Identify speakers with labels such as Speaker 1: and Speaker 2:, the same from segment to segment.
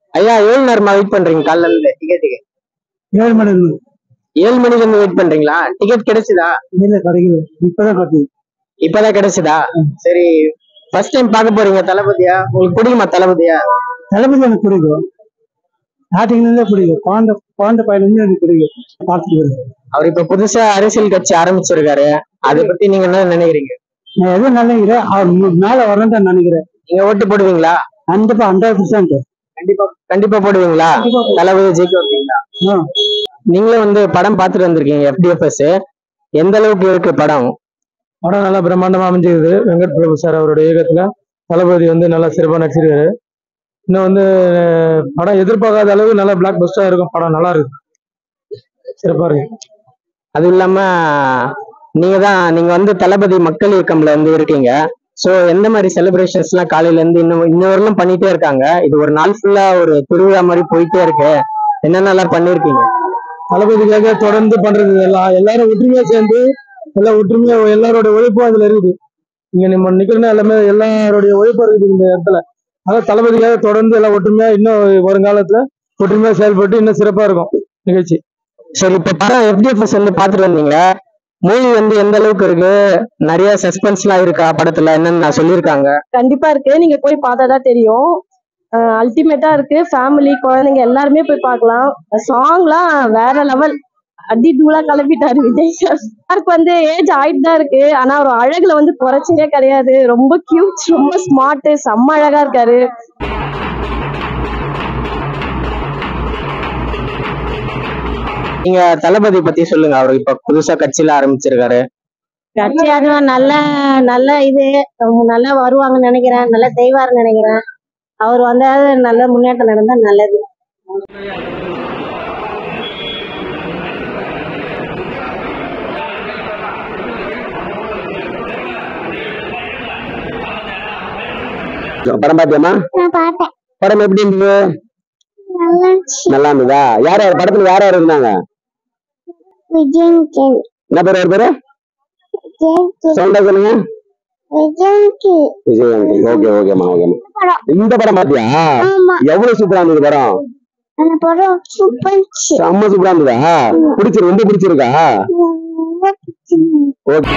Speaker 1: ஐயா எவ்வளவு நேரமா வெயிட் பண்றீங்க காலைல இருந்து டிக்கெட்டுக்கு
Speaker 2: ஏழு மணி இருந்து
Speaker 1: ஏழு மணில இருந்து வெயிட் பண்றீங்களா டிக்கெட் கிடைச்சுதா
Speaker 2: இல்ல கிடைக்குது இப்பதான் கிடைக்குது
Speaker 1: இப்பதான் கிடைச்சுதா சரி ஃபர்ஸ்ட் டைம் பார்க்க போறீங்க தளபதியா உங்களுக்கு பிடிக்குமா தளபதியா
Speaker 2: தளபதி எனக்கு பிடிக்கும் ஸ்டார்டிங்ல இருந்தே பிடிக்கும் குழந்தை குழந்தை பையன்ல இருந்து எனக்கு பிடிக்கும் பார்த்துட்டு வருது
Speaker 1: அவர் இப்ப புதுசா அரசியல் கட்சி ஆரம்பிச்சிருக்காரு அதை பத்தி நீங்க என்ன நினைக்கிறீங்க
Speaker 2: நான் எதுவும் நினைக்கிறேன் அவர் மு- மேல வரணும்னு தான் நினைக்கிறேன்
Speaker 1: நீங்க ஓட்டு போடுவீங்களா
Speaker 2: கண்டிப்பா ஹண்ட்ரட் பர்சன்ட்
Speaker 1: கண்டிப்பா கண்டிப்பா போடுவீங்களா தளபதி ஜெயிக்க வைப்பீங்களா நீங்களும் வந்து படம் பார்த்துட்டு வந்திருக்கீங்க எஃப்டிஎஃப்எஸ் எந்த அளவுக்கு இருக்கு படம்
Speaker 2: படம் நல்லா பிரம்மாண்டமா அமைஞ்சிருக்குது வெங்கட் பிரபு சார் அவரோட இயக்கத்துல தளபதி வந்து நல்லா சிறப்பா நடிச்சிருக்காரு இன்னும் வந்து அஹ், படம் எதிர்பார்க்காத அளவு நல்லா பிளாக் பஸ்டா இருக்கும் படம் நல்லா இருக்கு சிறப்பா இருக்கு
Speaker 1: அதுவும் இல்லாம நீங்க தான் நீங்க வந்து தளபதி மக்கள் இயக்கம்ல வந்து இருக்கீங்க சோ எந்த மாதிரி செலிப்ரேஷன்ஸ் எல்லாம் காலையில இருந்து இன்னும் இன்னொருலும் பண்ணிட்டே இருக்காங்க இது ஒரு நாள் ஃபுல்லா ஒரு திருவிழா மாதிரி போயிட்டே இருக்கு என்னென்னலாம் பண்ணிருக்கீங்க
Speaker 2: தளபதிக்காக தொடர்ந்து பண்றது எல்லாம் எல்லாரும் ஒற்றுமையா சேர்ந்து எல்லாம் ஒற்றுமையா எல்லாரோட உழைப்பும் அதுல இருக்குது இங்க நம்ம நிக்கிறோம்னா எல்லாமே எல்லாருடைய உழைப்பும் இருக்குது இந்த இடத்துல அதான் தளபதிக்காக தொடர்ந்து எல்லாம் ஒற்றுமையா இன்னும் வருங்காலத்துல ஒற்றுமையா செயல்பட்டு இன்னும் சிறப்பா இருக்கும் நிகழ்ச்சி
Speaker 1: சரி இப்ப படம் எஃப்டிஎஃப்எஸ் வந்து பாத்துட்டு வந்தீங்க மூவி வந்து எந்த அளவுக்கு இருக்கு நிறைய சஸ்பென்ஸ் எல்லாம் இருக்கா படத்துல என்னன்னு நான் சொல்லியிருக்காங்க
Speaker 3: கண்டிப்பா இருக்கு நீங்க போய் பார்த்தாதான் தெரியும் அல்டிமேட்டா இருக்கு ஃபேமிலி குழந்தைங்க எல்லாருமே போய் பார்க்கலாம் சாங்லாம் வேற லெவல் அடி தூளா கிளப்பிட்டாரு விஜய் சார் யாருக்கு வந்து ஏஜ் ஆயிட்டு தான் இருக்கு ஆனா அவர் அழகுல வந்து குறைச்சதே கிடையாது ரொம்ப கியூட் ரொம்ப ஸ்மார்ட் செம்ம அழகா இருக்காரு
Speaker 1: நீங்க தளபதி பத்தி சொல்லுங்க அவர் இப்ப புதுசா கட்சியில ஆரம்பிச்சிருக்காரு
Speaker 4: கட்சி அதுவும் நல்ல நல்ல இது அவங்க நல்லா வருவாங்கன்னு நினைக்கிறேன் நல்லா செய்வாருன்னு நினைக்கிறேன் அவர் வந்தாது நல்ல முன்னேற்றம் நடந்தா நல்லது
Speaker 1: படம் பாத்தியமா
Speaker 4: நான் பார்த்தேன்
Speaker 1: படம் எப்படி இருந்தது
Speaker 4: நல்லா
Speaker 1: நல்லா இருந்ததா யார் யார் படத்துல யார் யார் இருந்தாங்க
Speaker 4: விஜயன்
Speaker 1: என்ன பேர் அவர் பேரு சொந்த சொல்லுங்க
Speaker 4: விஜயன்க்கு
Speaker 1: விஜய் ஓகே ஓகேமா ஓகேமா இந்த படம் பாத்தியா
Speaker 4: ஆமா
Speaker 1: எவ்வளவு சூப்பரா இருந்தது படம்
Speaker 4: அந்த படம் சூப்பர்
Speaker 1: செம்ம சூப்பரா இருந்ததா பிடிச்சிருக்கு ரொம்ப பிடிச்சிருக்கா ஓகே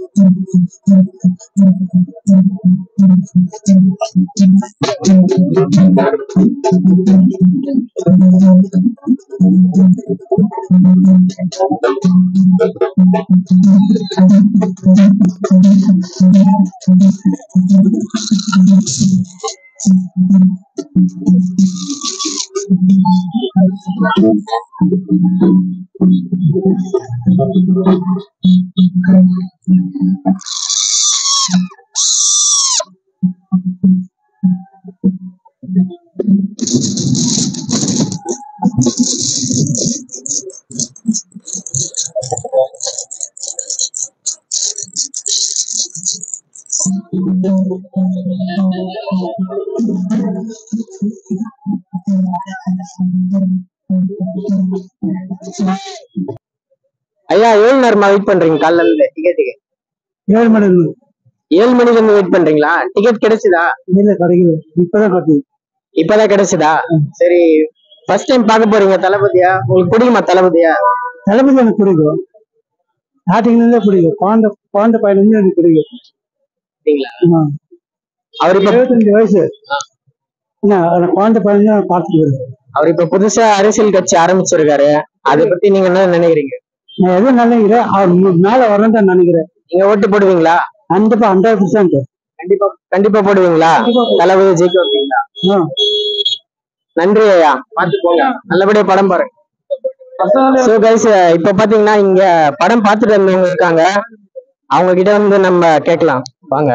Speaker 1: ஐயா எவ்வளவு நேரமா வெயிட் பண்றீங்க காலைல இருந்து டிக்கெட்டுக்கு
Speaker 2: ஏழு மணி இருக்கு
Speaker 1: ஏழு மணில இருந்து வெயிட் பண்றீங்களா டிக்கெட் கிடைச்சுதா
Speaker 2: இல்ல கிடைக்குது இப்பதான் கிடைக்குது
Speaker 1: இப்பதான் கிடைச்சதா சரி ஃபர்ஸ்ட் டைம் பார்க்க போறீங்க தளபதியா உங்களுக்கு பிடிக்குமா தளபதியா
Speaker 2: தளபதி எனக்கு பிடிக்கும் ஸ்டார்டிங்ல இருந்தே பிடிக்கும் குழந்தை குழந்தை பையன் இருந்து எனக்கு பிடிக்கும்
Speaker 1: அப்படிங்களா
Speaker 2: ஆமா.
Speaker 1: அவர் இப்ப
Speaker 2: இருபத்தஞ்சு வயசு என்ன அந்த குழந்தை பையன் தான் பார்த்துட்டு
Speaker 1: அவர் இப்ப புதுசா அரசியல் கட்சி ஆரம்பிச்சிருக்காரு அதை பத்தி நீங்க என்ன நினைக்கிறீங்க
Speaker 2: நான் எதுவும் நினைக்கிறேன் அவர் மு- மேல வரணும் தான் நினைக்கிறேன்
Speaker 1: நீங்க ஓட்டு போடுவீங்களா
Speaker 2: கண்டிப்பா ஹண்ட்ரட் பர்சன்ட்
Speaker 1: கண்டிப்பா கண்டிப்பா போடுவீங்களா தளபதி ஜெயிக்க வைப்பீங்களா நன்றி ஐயா பார்த்து போங்க நல்லபடியா படம் பாருங்க சோ கைஸ் இப்ப பாத்தீங்கன்னா இங்க படம் பார்த்துட்டு வந்தவங்க இருக்காங்க அவங்க கிட்ட வந்து நம்ம கேட்கலாம் வாங்க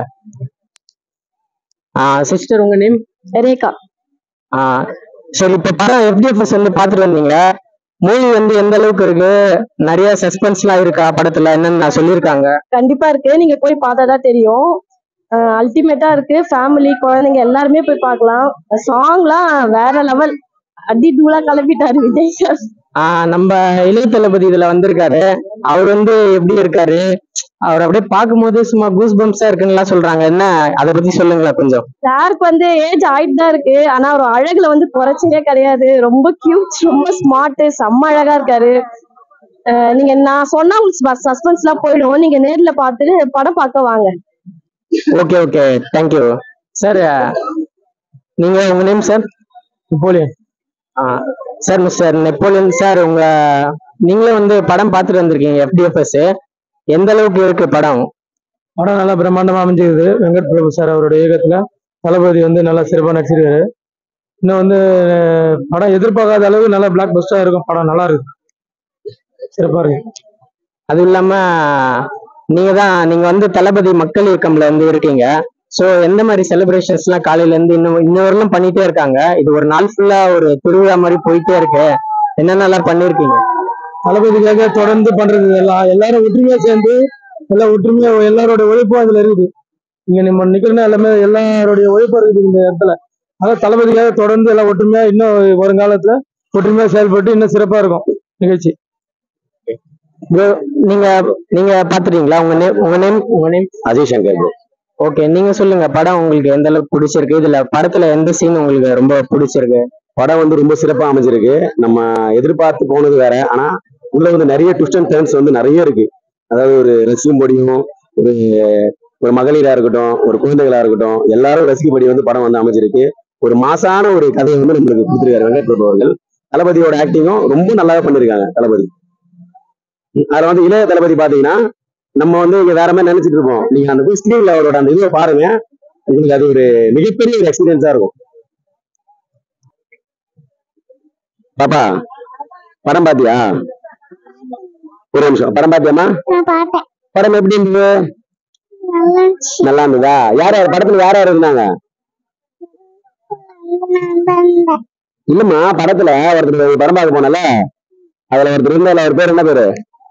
Speaker 1: சிஸ்டர் உங்க நேம்
Speaker 3: ரேகா
Speaker 1: சரி இப்ப படம் எஃப்டிஎஃப்எஸ் வந்து பார்த்துட்டு வந்தீங்க மூவி வந்து எந்த அளவுக்கு இருக்கு நிறைய சஸ்பென்ஸ் எல்லாம் இருக்கா படத்துல என்னன்னு நான் சொல்லியிருக்காங்க
Speaker 3: கண்டிப்பா இருக்கு நீங்க போய் பார்த்தாதான் தெரியும் அல்டிமேட்டா இருக்கு ஃபேமிலி குழந்தைங்க எல்லாருமே போய் பார்க்கலாம் சாங்லாம் வேற லெவல் அடி தூளா கிளப்பிட்டாரு விஜய் சார்
Speaker 1: ஆஹ் நம்ம இளைய தளபதி இதுல வந்திருக்காரு அவர் வந்து எப்படி இருக்காரு அவர் அப்படியே பார்க்கும்போது சும்மா கூஸ் பம்ப்ஸா இருக்குன்னு சொல்றாங்க என்ன அதை பத்தி சொல்லுங்களேன் கொஞ்சம்
Speaker 3: சாருக்கு வந்து ஏஜ் ஆயிட்டு தான் இருக்கு ஆனா அவர் அழகுல வந்து குறைச்சதே கிடையாது ரொம்ப கியூட் ரொம்ப ஸ்மார்ட் செம்ம அழகா இருக்காரு அஹ் நீங்க நான் சொன்னா உங்களுக்கு சஸ்பென்ஸ் எல்லாம் போயிடும் நீங்க நேர்ல பார்த்துட்டு படம் பார்க்க வாங்க
Speaker 1: ஓகே ஓகே தேங்க்யூ சார் நீங்க உங்க name sir
Speaker 2: Napoleon
Speaker 1: sir mister Napoleon sir உங்க நீங்களும் வந்து படம் பார்த்துட்டு வந்திருக்கீங்க எஃப்டிஎஃப்எஸ் எந்த அளவுக்கு இருக்கு படம்
Speaker 2: படம் நல்லா பிரம்மாண்டமா அமைஞ்சிருக்குது வெங்கட் பிரபு சார் அவருடைய இயக்கத்துல தளபதி வந்து நல்லா சிறப்பா நடிச்சிருக்காரு இன்னும் வந்து அஹ், படம் எதிர்பார்க்காத அளவு நல்லா பிளாக் பஸ்டா இருக்கும் படம் நல்லா இருக்கு சிறப்பா இருக்கு
Speaker 1: அதுவும் இல்லாம நீங்க தான் நீங்க வந்து தளபதி மக்கள் இயக்கம்ல வந்து இருக்கீங்க சோ எந்த மாதிரி செலிப்ரேஷன்ஸ் எல்லாம் காலையில இருந்து இன்னும் இன்னொருலும் பண்ணிட்டே இருக்காங்க இது ஒரு நாள் ஃபுல்லா ஒரு திருவிழா மாதிரி போயிட்டே இருக்கு என்னென்னலாம் பண்ணிருக்கீங்க
Speaker 2: தளபதிக்காக தொடர்ந்து பண்றது எல்லாம் எல்லாரும் ஒற்றுமையா சேர்ந்து எல்லாம் ஒற்றுமையா எல்லாரோட உழைப்பும் அதுல இருக்குது இங்க நம்ம நிக்கிறோம்னா எல்லாமே எல்லாருடைய உழைப்பும் இருக்குது இந்த இடத்துல அதான் தளபதிக்காக தொடர்ந்து எல்லாம் ஒற்றுமையா இன்னும் வருங்காலத்துல ஒற்றுமையா செயல்பட்டு இன்னும் சிறப்பா இருக்கும் நிகழ்ச்சி
Speaker 1: Bro, நீங்க நீங்க பாத்துட்டீங்களா உங்க நேம் உங்க நேம் உங்க name
Speaker 5: Ajay Shankar bro
Speaker 1: okay நீங்க சொல்லுங்க படம் உங்களுக்கு எந்த அளவுக்கு பிடிச்சிருக்கு இதுல படத்துல எந்த சீன் உங்களுக்கு ரொம்ப பிடிச்சிருக்கு
Speaker 5: படம் வந்து ரொம்ப சிறப்பா அமைஞ்சிருக்கு நம்ம எதிர்பார்த்து போனது வேற ஆனா உள்ள வந்து நிறைய ட்விஸ்ட் அண்ட் டர்ன்ஸ் வந்து நிறைய இருக்கு அதாவது ஒரு ரசிக்கும் படியும் ஒரு ஒரு மகளிரா இருக்கட்டும் ஒரு குழந்தைகளா இருக்கட்டும் எல்லாரும் ரசிக்கும்படி வந்து படம் வந்து அமைஞ்சிருக்கு ஒரு மாசான ஒரு கதையை வந்து நம்மளுக்கு கொடுத்துருக்காரு வெங்கட் பிரபு அவர்கள் தளபதியோட ஆக்டிங்கும் ரொம்ப நல்லாவே பண்ணிருக்காங்க தளபதி அதுல வந்து இளைய தளபதி பாத்தீங்கன்னா நம்ம வந்து இங்க வேற மாதிரி நினைச்சிட்டு இருப்போம் நீங்க அந்த போய் ஸ்கிரீன்ல அவரோட அந்த இதுவை பாருங்க உங்களுக்கு அது ஒரு மிகப்பெரிய ஒரு எக்ஸ்பீரியன்ஸா இருக்கும் பாப்பா படம் பாத்தியா ஒரு நிமிஷம் படம் பாத்தியாமா
Speaker 4: நான் பார்த்தேன்
Speaker 5: படம் எப்படி இருந்தது
Speaker 4: நல்லா இருந்துச்சு.
Speaker 5: நல்லா இருந்ததா யார் யார் படத்துல யார் யார் இருந்தாங்க
Speaker 4: நல்லா இருந்தேன்.
Speaker 5: இல்லம்மா படத்துல ஒருத்தர் படம் பார்க்க போனல அதுல ஒருத்தர் இருந்தால அவர் பேர் என்ன பேரு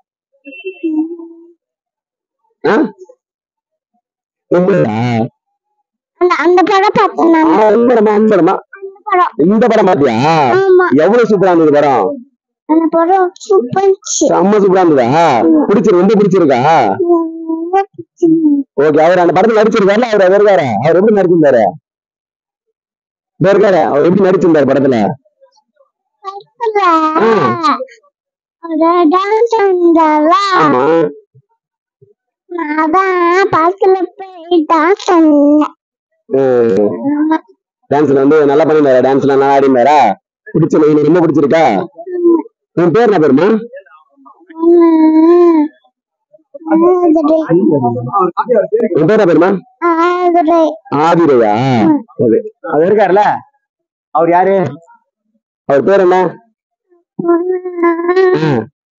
Speaker 5: ஆ? உங்களா?
Speaker 4: அந்த அந்த படம் பார்த்தேன் நான்.
Speaker 5: ஆ, இந்த படமா இந்த படமா
Speaker 4: அந்த படம்
Speaker 5: இந்த படம் பாத்தியா
Speaker 4: ஆமா
Speaker 5: எவ்வளவு சூப்பரா இருந்தது படம்
Speaker 4: அந்த படம் சூப்பர் இருந்துச்சு.
Speaker 5: செம்ம சூப்பரா இருந்ததா பிடிச்சிருக்கு ரொம்ப பிடிச்சிருக்கா
Speaker 4: ரொம்ப பிடிச்சிருந்தது.
Speaker 5: ஓகே அவர் அந்த படத்துல நடிச்சிருக்காருல அவர் அவர் இருக்காரு அவர் எப்படி நடிச்சிருந்தாரு இதோ இருக்காரு அவர் எப்படி நடிச்சிருந்தாரு படத்துல
Speaker 4: படத்துல
Speaker 5: ம்.
Speaker 4: ஒரு டான்ஸ் வந்தால
Speaker 5: ஆமா
Speaker 6: அதான் பார்க்கல போயிட்டா சொன்னேன்
Speaker 5: டான்ஸ்ல வந்து நல்லா பண்ணிருந்தாரா டான்ஸ்ல நல்லா ஆடினாரா பிடிச்ச எனக்கு ரொம்ப பிடிச்சிருக்கா உன் பேர் என்ன பேருமா உன் பேர் என்ன பேருமா
Speaker 6: ஆதுரை
Speaker 5: ஆதிரையா அது அவர் இருக்காருல்ல அவர் யாரு அவர் பேர் என்ன ஆ.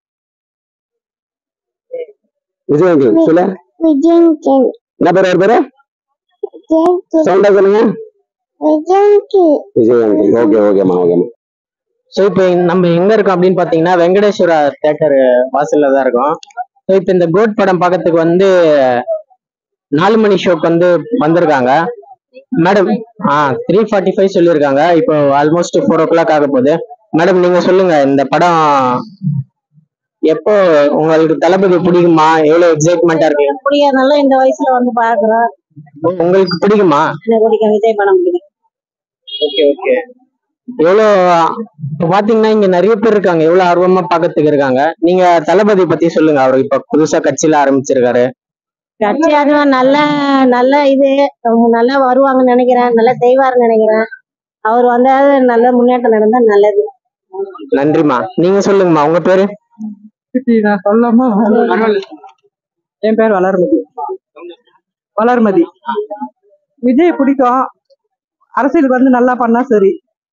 Speaker 5: விஜய் அங்கிள் சொல்ல
Speaker 6: விஜயங்கன்
Speaker 5: என்ன பேர் அவர் பேரு
Speaker 6: விஜயங்கன்
Speaker 5: சவுண்டா சொல்லுங்க
Speaker 6: விஜயங்கன்
Speaker 5: விஜய் அங்கிள் ஓகே ஓகேம்மா ஓகேம்மா
Speaker 1: ஸோ இப்போ நம்ம எங்க இருக்கோம் அப்படின்னு பாத்தீங்கன்னா வெங்கடேஸ்வரா தேட்டர் வாசல்ல தான் இருக்கோம் ஸோ இப்போ இந்த கோட் படம் பார்க்கறதுக்கு வந்து நாலு மணி ஷோக்கு வந்து வந்திருக்காங்க மேடம் ஆ த்ரீ ஃபார்ட்டி ஃபைவ் சொல்லியிருக்காங்க இப்போ ஆல்மோஸ்ட் ஃபோர் ஓ கிளாக் ஆக போகுது மேடம் நீங்க சொல்லுங்க இந்த படம் எப்போ உங்களுக்கு தளபதி பிடிக்குமா எவ்வளவு எக்ஸைட்மெண்டா இருக்கு
Speaker 4: பிடிக்காதனால இந்த வயசுல வந்து பாக்குறோம்
Speaker 1: உங்களுக்கு பிடிக்குமா
Speaker 4: எனக்கு பிடிக்கும் விஜய் படம் பிடிக்கும்
Speaker 1: ஓகே ஓகே எவ்வளோ இப்ப பாத்தீங்கன்னா இங்க நிறைய பேர் இருக்காங்க எவ்வளவு ஆர்வமா பாக்கிறதுக்கு இருக்காங்க நீங்க தளபதி பத்தி சொல்லுங்க அவர் இப்ப புதுசா கட்சியில ஆரம்பிச்சிருக்காரு
Speaker 4: கட்சி அதுவும் நல்ல நல்ல இது அவங்க நல்லா வருவாங்கன்னு நினைக்கிறேன் நல்லா செய்வாருன்னு நினைக்கிறேன் அவர் வந்தாது நல்ல முன்னேற்றம் நடந்தா நல்லது
Speaker 1: நன்றிமா நீங்க சொல்லுங்கம்மா உங்க பேரு
Speaker 2: நான் சொல்லாம
Speaker 7: என் பேர் வளர்மதி வளர்மதி விஜய் பிடிக்கும் அரசியலுக்கு வந்து நல்லா பண்ணா சரி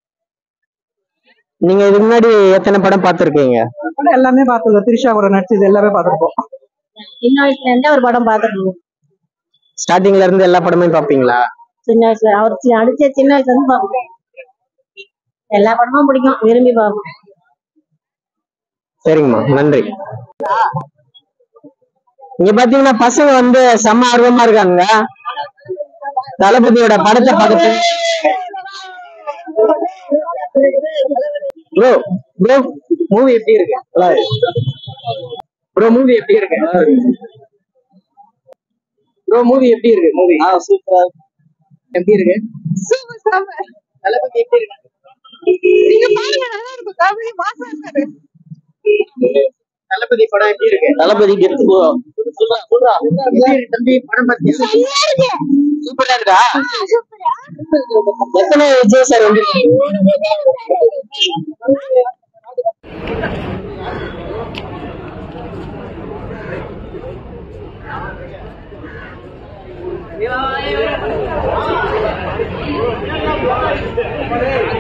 Speaker 1: நீங்க இதுக்கு முன்னாடி எத்தனை படம் பார்த்திருக்கீங்க
Speaker 7: படம் எல்லாமே பார்த்துருக்கோம் திரிஷா கூட நடிச்சது எல்லாமே பார்த்துருக்கோம்
Speaker 4: சின்ன வயசுல இருந்தே ஒரு படம் பார்த்துருக்கோம்
Speaker 1: ஸ்டார்டிங்ல இருந்து எல்லா படமே பாப்பீங்களா
Speaker 4: சின்ன வயசுல அவர் சி- நடிச்ச சின்ன வயசுல இருந்து பார்ப்போம் எல்லா படமும் பிடிக்கும் விரும்பி பார்ப்போம்
Speaker 1: சரிங்கம்மா நன்றி இங்க பாத்தீங்கன்னா பசங்க வந்து செம்ம ஆர்வமா இருக்காங்க தளபதியோட படத்தை பார்த்து ப்ரோ ப்ரோ மூவி எப்படி இருக்கு ப்ரோ மூவி எப்படி இருக்கு ப்ரோ மூவி எப்படி இருக்கு மூவி சூப்பரா எப்படி இருக்கு தளபதி எப்படி இருக்கு தளபதி படம் எப்படி இருக்கு தளபதி கெத்து போ சொல்றா சொல்றா எப்படி இருக்கு தம்பி படம் பார்த்தியா சூப்பரா இருக்கா எத்தனை விஜய் சார் வந்து
Speaker 6: விஜய்